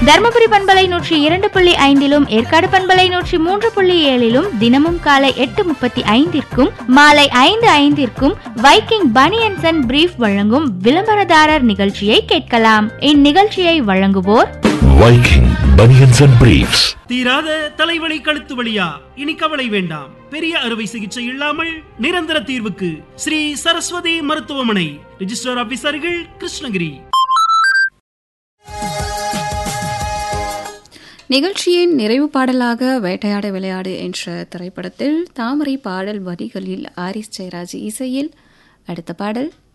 தருமபுரி பண்பலை நூற்றி இரண்டு புள்ளி ஐந்திலும் ஏற்காடு பண்பலை நூற்றி மூன்று புள்ளி ஏழிலும் தினமும் காலை எட்டு முப்பத்தி ஐந்திற்கும் மாலை ஐந்து ஐந்திற்கும் வைக்கிங் பனியன்சன் அண்ட் பிரீஃப் வழங்கும் விளம்பரதாரர் நிகழ்ச்சியை கேட்கலாம் இந்நிகழ்ச்சியை வழங்குவோர் Viking Bunions and Briefs. தீராத தலைவலி கழுத்து வலியா இனி கவலை வேண்டாம் பெரிய அறுவை சிகிச்சை இல்லாமல் நிரந்தர தீர்வுக்கு ஸ்ரீ சரஸ்வதி மருத்துவமனை ரிஜிஸ்டர் ஆபீசர்கள் கிருஷ்ணகிரி நிகழ்ச்சியின் நிறைவு பாடலாக வேட்டையாட விளையாடு என்ற திரைப்படத்தில் தாமரை பாடல் வரிகளில் ஆரிஸ் ஜெயராஜ் இசையில் அடுத்த பாடல்